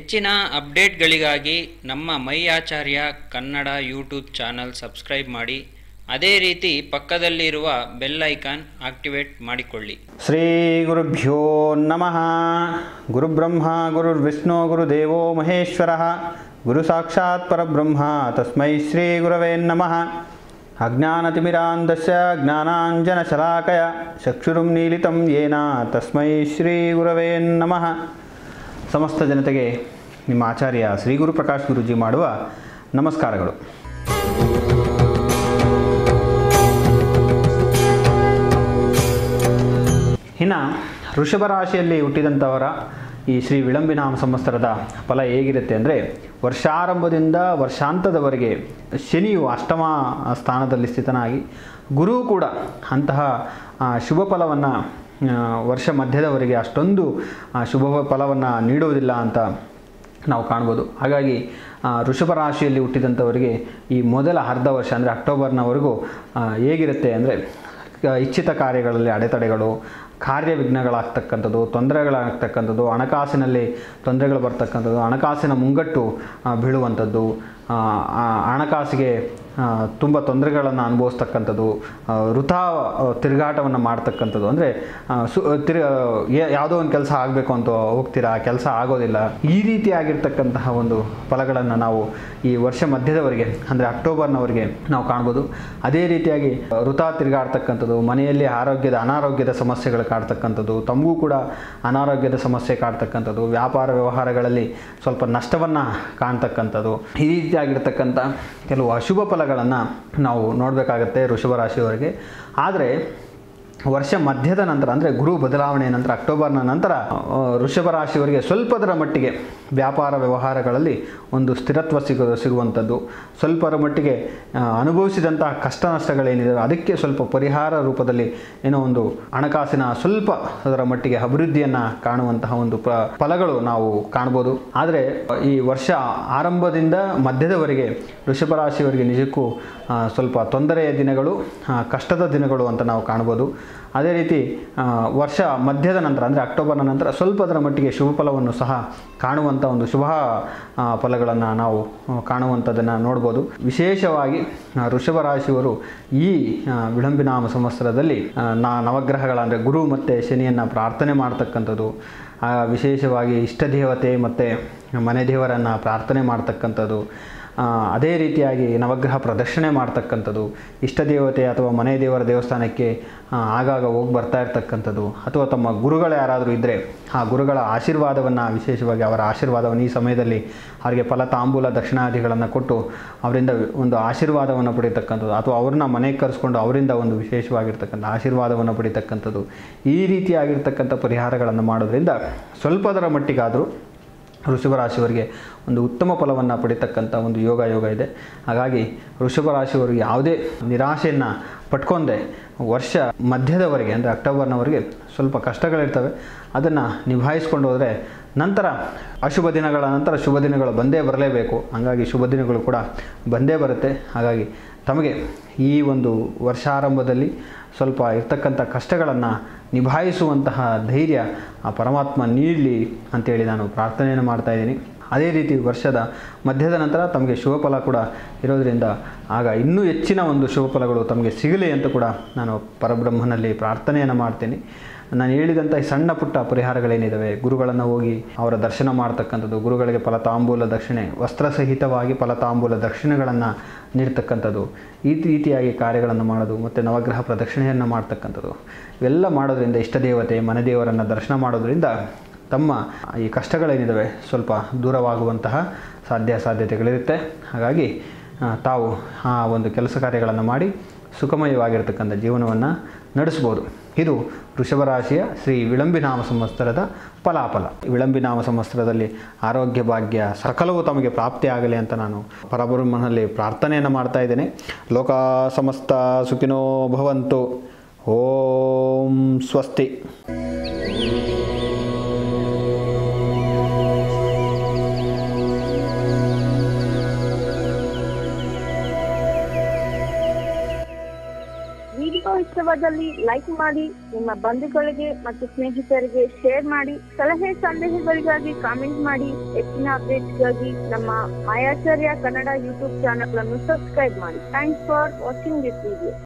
ಹೆಚ್ಚಿನ ಅಪ್ಡೇಟ್ಗಳಿಗಾಗಿ ನಮ್ಮ my Acharya Kannada YouTube channel subscribe ಮಾಡಿ ಅದೇ ರೀತಿ ಪಕ್ಕದಲ್ಲಿರುವ ಬೆಲ್ ಐಕಾನ್ ಆಕ್ಟಿವೇಟ್ ಮಾಡಿಕೊಳ್ಳಿ ಶ್ರೀ ಗುರುಭ್ಯೋ ನಮಃ ಗುರುಬ್ರಹ್ಮ ಗುರುರ್ವಿಷ್ಣು ಗುರುದೇವೋ ಮಹೇಶ್ವರ ಗುರು ಸಾಕ್ಷಾತ್ ಪರಬ್ರಹ್ಮ ತಸ್ಮೈ ಶ್ರೀ ಗುರವೇ ನಮಃ ಅಜ್ಞಾನತಿಮಿರಾಂಧಸ್ಯ ಜ್ಞಾನಾಂಜನಶಲಾಕಯ ಚಕ್ಷುರುಂ ನೀಲಿತಂ ಯೇನ ತಸ್ಮೈ ಶ್ರೀ ಗುರವೇ ನಮಃ ಸಮಸ್ತ ಜನತೆಗೆ ನಿಮ್ಮ ಆಚಾರ್ಯ ಶ್ರೀ ಗುರು ಪ್ರಕಾಶ್ ಗುರುಜಿ ಮಾಡುವ ನಮಸ್ಕಾರಗಳು ಇನ್ನು ವೃಷಭ ರಾಶಿಯಲ್ಲಿ ಹುಟ್ಟಿದಂಥವರ ಈ ಶ್ರೀ ವಿಳಂಬಿನಾಮ ಸಂವತ್ಸರದ ಫಲ ಹೇಗಿರುತ್ತೆ ಅಂದರೆ ವರ್ಷಾರಂಭದಿಂದ ವರ್ಷಾಂತದವರೆಗೆ ಶನಿಯು ಅಷ್ಟಮ ಸ್ಥಾನದಲ್ಲಿ ಸ್ಥಿತನಾಗಿ ಗುರು ಕೂಡ ಅಂತಹ ಆ, ಶುಭ ಫಲವನ್ನು ವರ್ಷ ಮಧ್ಯದವರೆಗೆ ಅಷ್ಟೊಂದು ಆ, ಶುಭ ಫಲವನ್ನು ನೀಡುವುದಿಲ್ಲ ಅಂತ ನಾವು ಕಾಣ್ಬೋದು ಹಾಗಾಗಿ ಆ, ವೃಷಭ ರಾಶಿಯಲ್ಲಿ ಹುಟ್ಟಿದಂಥವರಿಗೆ ಈ ಮೊದಲ ಅರ್ಧ ವರ್ಷ ಅಂದರೆ ಅಕ್ಟೋಬರ್ನವರೆಗೂ ಆ, ಹೇಗಿರುತ್ತೆ ಅಂದರೆ ಇಚ್ಛಿತ ಕಾರ್ಯಗಳಲ್ಲಿ ಅಡೆತಡೆಗಳು ಕಾರ್ಯ ವಿಘ್ನಗಳಾಗ್ತಕ್ಕಂಥದ್ದು ತೊಂದರೆಗಳಾಗ್ತಕ್ಕಂಥದ್ದು ಹಣಕಾಸಿನಲ್ಲಿ ತೊಂದರೆಗಳು ಬರ್ತಕ್ಕಂಥದ್ದು ಹಣಕಾಸಿನ ಮುಂಗಟ್ಟು ಆ, ಬೀಳುವಂಥದ್ದು ಆ, ಆ ಹಣಕಾಸಿಗೆ ತುಂಬ ತೊಂದರೆಗಳನ್ನು ಅನುಭವಿಸ್ತಕ್ಕಂಥದ್ದು ಆ, ವೃಥಾ ಆ, ತಿರುಗಾಟವನ್ನು ಮಾಡ್ತಕ್ಕಂಥದ್ದು ಅಂದರೆ ಸು ತಿರು ಯಾ- ಯಾವುದೋ ಒಂದು ಕೆಲಸ ಆಗಬೇಕು ಅಂತ ಹೋಗ್ತೀರಾ ಕೆಲಸ ಆಗೋದಿಲ್ಲ ಈ ರೀತಿಯಾಗಿರ್ತಕ್ಕಂತಹ ಒಂದು ಫಲಗಳನ್ನು ನಾವು ಈ ವರ್ಷ ಮಧ್ಯದವರೆಗೆ ಅಂದರೆ ಅಕ್ಟೋಬರ್ನವರೆಗೆ ನಾವು ಕಾಣ್ಬೋದು ಅದೇ ರೀತಿಯಾಗಿ ವೃಥಾ ತಿರುಗಾಡ್ತಕ್ಕಂಥದ್ದು ಮನೆಯಲ್ಲಿ ಆರೋಗ್ಯದ ಅನಾರೋಗ್ಯದ ಸಮಸ್ಯೆಗಳು ಕಾಡ್ತಕ್ಕಂಥದ್ದು ತಮಗೂ ಕೂಡ ಅನಾರೋಗ್ಯದ ಸಮಸ್ಯೆ ಕಾಡ್ತಕ್ಕಂಥದ್ದು ವ್ಯಾಪಾರ ವ್ಯವಹಾರಗಳಲ್ಲಿ ಸ್ವಲ್ಪ ನಷ್ಟವನ್ನು ಕಾಣ್ತಕ್ಕಂಥದ್ದು ಈ ರೀತಿಯಾಗಿರ್ತಕ್ಕಂಥ ಕೆಲವು ಅಶುಭ ಫಲಗಳನ್ನು ನಾವು ನೋಡಬೇಕಾಗತ್ತೆ ವೃಷಭ ರಾಶಿಯವರಿಗೆ ಆದರೆ ವರ್ಷ ಮಧ್ಯದ ನಂತರ ಅಂದರೆ ಗುರು ಬದಲಾವಣೆಯ ನಂತರ ಅಕ್ಟೋಬರ್ನ ನಂತರ ಆ, ವೃಷಭ ರಾಶಿಯವರಿಗೆ ಸ್ವಲ್ಪದರ ಮಟ್ಟಿಗೆ ವ್ಯಾಪಾರ ವ್ಯವಹಾರಗಳಲ್ಲಿ ಒಂದು ಸ್ಥಿರತ್ವ ಸಿಗು ಸಿಗುವಂಥದ್ದು ಸ್ವಲ್ಪರ ಮಟ್ಟಿಗೆ ಆ, ಅನುಭವಿಸಿದಂತಹ ಕಷ್ಟ ನಷ್ಟಗಳೇನಿದೆ ಅದಕ್ಕೆ ಸ್ವಲ್ಪ ಪರಿಹಾರ ರೂಪದಲ್ಲಿ ಏನೋ ಒಂದು ಹಣಕಾಸಿನ ಸ್ವಲ್ಪ ಅದರ ಮಟ್ಟಿಗೆ ಅಭಿವೃದ್ಧಿಯನ್ನು ಕಾಣುವಂತಹ ಒಂದು ಪ ಫಲಗಳು ನಾವು ಕಾಣ್ಬೋದು ಆದರೆ ಈ ವರ್ಷ ಆರಂಭದಿಂದ ಮಧ್ಯದವರೆಗೆ ವೃಷಭ ರಾಶಿಯವರಿಗೆ ನಿಜಕ್ಕೂ ಆ, ಸ್ವಲ್ಪ ತೊಂದರೆಯ ದಿನಗಳು ಆ, ಕಷ್ಟದ ದಿನಗಳು ಅಂತ ನಾವು ಕಾಣ್ಬೋದು ಅದೇ ರೀತಿ ಆ, ವರ್ಷ ಮಧ್ಯದ ನಂತರ ಅಂದರೆ ಅಕ್ಟೋಬರ್ನ ನಂತರ ಸ್ವಲ್ಪದರ ಮಟ್ಟಿಗೆ ಶುಭ ಫಲವನ್ನು ಸಹ ಕಾಣುವಂಥ ಒಂದು ಶುಭ ಆ, ಫಲಗಳನ್ನು ನಾವು ಆ, ಕಾಣುವಂಥದ್ದನ್ನು ನೋಡ್ಬೋದು ವಿಶೇಷವಾಗಿ ಆ, ವೃಷಭ ರಾಶಿಯವರು ಈ ಆ, ವಿಳಂಬಿನಾಮ ಸಂವತ್ಸರದಲ್ಲಿ ಆ, ನಾ ನವಗ್ರಹಗಳ ಅಂದರೆ ಗುರು ಮತ್ತು ಶನಿಯನ್ನು ಪ್ರಾರ್ಥನೆ ಮಾಡ್ತಕ್ಕಂಥದ್ದು ಆ, ವಿಶೇಷವಾಗಿ ಇಷ್ಟ ದೇವತೆ ಮತ್ತು ಮನೆ ದೇವರನ್ನು ಪ್ರಾರ್ಥನೆ ಮಾಡ್ತಕ್ಕಂಥದ್ದು ಆ, ಅದೇ ರೀತಿಯಾಗಿ ನವಗ್ರಹ ಪ್ರದಕ್ಷಿಣೆ ಮಾಡ್ತಕ್ಕಂಥದ್ದು ಇಷ್ಟ ದೇವತೆ ಅಥವಾ ಮನೆ ದೇವರ ದೇವಸ್ಥಾನಕ್ಕೆ ಆ, ಆಗಾಗ ಹೋಗಿ ಬರ್ತಾ ಇರ್ತಕ್ಕಂಥದ್ದು ಅಥವಾ ತಮ್ಮ ಗುರುಗಳು ಯಾರಾದರೂ ಇದ್ದರೆ ಆ ಗುರುಗಳ ಆಶೀರ್ವಾದವನ್ನು ವಿಶೇಷವಾಗಿ ಅವರ ಆಶೀರ್ವಾದವನ್ನು ಈ ಸಮಯದಲ್ಲಿ ಅವರಿಗೆ ಫಲ ತಾಂಬೂಲ ದಕ್ಷಿಣಾದಿಗಳನ್ನು ಕೊಟ್ಟು ಅವರಿಂದ ಒಂದು ಆಶೀರ್ವಾದವನ್ನು ಪಡಿತಕ್ಕಂಥದ್ದು ಅಥವಾ ಅವ್ರನ್ನ ಮನೆಗೆ ಕರೆಸ್ಕೊಂಡು ಅವರಿಂದ ಒಂದು ವಿಶೇಷವಾಗಿರ್ತಕ್ಕಂಥ ಆಶೀರ್ವಾದವನ್ನು ಪಡಿತಕ್ಕಂಥದ್ದು ಈ ರೀತಿಯಾಗಿರ್ತಕ್ಕಂಥ ಪರಿಹಾರಗಳನ್ನು ಮಾಡೋದ್ರಿಂದ ಸ್ವಲ್ಪದರ ಮಟ್ಟಿಗಾದರೂ ವೃಷಭ ರಾಶಿಯವರಿಗೆ ಒಂದು ಉತ್ತಮ ಫಲವನ್ನು ಪಡಿತಕ್ಕಂಥ ಒಂದು ಯೋಗ ಯೋಗ ಇದೆ ಹಾಗಾಗಿ ವೃಷಭ ರಾಶಿಯವರಿಗೆ ಯಾವುದೇ ನಿರಾಶೆಯನ್ನು ಪಟ್ಕೊಂಡೆ ವರ್ಷ ಮಧ್ಯದವರೆಗೆ ಅಂದರೆ ಅಕ್ಟೋಬರ್ನವರೆಗೆ ಸ್ವಲ್ಪ ಕಷ್ಟಗಳಿರ್ತವೆ ಅದನ್ನು ನಿಭಾಯಿಸ್ಕೊಂಡು ಹೋದರೆ ನಂತರ ಅಶುಭ ದಿನಗಳ ನಂತರ ಶುಭ ದಿನಗಳು ಬಂದೇ ಬರಲೇಬೇಕು ಹಾಗಾಗಿ ಶುಭ ದಿನಗಳು ಕೂಡ ಬಂದೇ ಬರುತ್ತೆ ಹಾಗಾಗಿ ತಮಗೆ ಈ ಒಂದು ವರ್ಷಾರಂಭದಲ್ಲಿ ಸ್ವಲ್ಪ ಇರ್ತಕ್ಕಂಥ ಕಷ್ಟಗಳನ್ನು ನಿಭಾಯಿಸುವಂತಹ ಧೈರ್ಯ ಆ ಪರಮಾತ್ಮ ನೀಡಲಿ ಅಂತೇಳಿ ನಾನು ಪ್ರಾರ್ಥನೆಯನ್ನು ಮಾಡ್ತಾ ಇದ್ದೀನಿ ಅದೇ ರೀತಿ ವರ್ಷದ ಮಧ್ಯದ ನಂತರ ತಮಗೆ ಶುಭ ಫಲ ಕೂಡ ಇರೋದರಿಂದ ಆಗ ಇನ್ನೂ ಹೆಚ್ಚಿನ ಒಂದು ಶುಭ ಫಲಗಳು ತಮಗೆ ಸಿಗಲಿ ಅಂತ ಕೂಡ ನಾನು ಪರಬ್ರಹ್ಮನಲ್ಲಿ ಪ್ರಾರ್ಥನೆಯನ್ನು ಮಾಡ್ತೀನಿ ನಾನು ಹೇಳಿದಂಥ ಈ ಸಣ್ಣ ಪುಟ್ಟ ಪರಿಹಾರಗಳೇನಿದ್ದಾವೆ ಗುರುಗಳನ್ನು ಹೋಗಿ ಅವರ ದರ್ಶನ ಮಾಡ್ತಕ್ಕಂಥದ್ದು ಗುರುಗಳಿಗೆ ಫಲತಾಂಬೂಲ ದಕ್ಷಿಣೆ ವಸ್ತ್ರ ಸಹಿತವಾಗಿ ಫಲತಾಂಬೂಲ ದಕ್ಷಿಣೆಗಳನ್ನು ನೀಡ್ತಕ್ಕಂಥದ್ದು ಈ ರೀತಿಯಾಗಿ ಕಾರ್ಯಗಳನ್ನು ಮಾಡೋದು ಮತ್ತು ನವಗ್ರಹ ಪ್ರದಕ್ಷಿಣೆಯನ್ನು ಮಾಡ್ತಕ್ಕಂಥದ್ದು ಇವೆಲ್ಲ ಮಾಡೋದ್ರಿಂದ ಇಷ್ಟ ದೇವತೆ ಮನೆ ದೇವರನ್ನು ದರ್ಶನ ಮಾಡೋದ್ರಿಂದ ತಮ್ಮ ಈ ಕಷ್ಟಗಳೇನಿದ್ದಾವೆ ಸ್ವಲ್ಪ ದೂರವಾಗುವಂತಹ ಸಾಧ್ಯ ಸಾಧ್ಯತೆಗಳಿರುತ್ತೆ ಹಾಗಾಗಿ ಆ, ತಾವು ಆ ಒಂದು ಕೆಲಸ ಕಾರ್ಯಗಳನ್ನು ಮಾಡಿ ಸುಖಮಯವಾಗಿರ್ತಕ್ಕಂಥ ಜೀವನವನ್ನು ನಡೆಸ್ಬೋದು ಇದು ವೃಷಭ ರಾಶಿಯ ಶ್ರೀ ವಿಳಂಬಿನಾಮ ಸಂವತ್ಸರದ ಫಲಾಫಲ ವಿಳಂಬಿನಾಮ ಸಂವತ್ಸರದಲ್ಲಿ ಆರೋಗ್ಯ ಭಾಗ್ಯ ಸಕಲವು ತಮಗೆ ಪ್ರಾಪ್ತಿಯಾಗಲಿ ಅಂತ ನಾನು ಪರಬ್ರಹ್ಮನಲ್ಲಿ ಪ್ರಾರ್ಥನೆಯನ್ನು ಮಾಡ್ತಾ ಇದ್ದೇನೆ ಲೋಕ ಸಮಸ್ತ ಸುಖಿನೋ ಭವಂತು ಓಂ ಸ್ವಸ್ತಿ ವಿಡಿಯೋ ವಿಡಿಯೋ ಇಷ್ಟವಾದಲ್ಲಿ ಲೈಕ್ ಮಾಡಿ ನಿಮ್ಮ ಬಂಧುಗಳಿಗೆ ಮತ್ತು ಸ್ನೇಹಿತರಿಗೆ ಶೇರ್ ಮಾಡಿ ಸಲಹೆ ಸಂದೇಹಗಳಿಗಾಗಿ ಕಾಮೆಂಟ್ ಮಾಡಿ ಹೆಚ್ಚಿನ ಅಪ್ಡೇಟ್ಸ್ಗಾಗಿ ನಮ್ಮ ಮಾಯಾಚಾರ್ಯ ಕನ್ನಡ ಯೂಟ್ಯೂಬ್ ಚಾನಲ್ ಅನ್ನು ಸಬ್ಸ್ಕ್ರೈಬ್ ಮಾಡಿ thanks for watching this video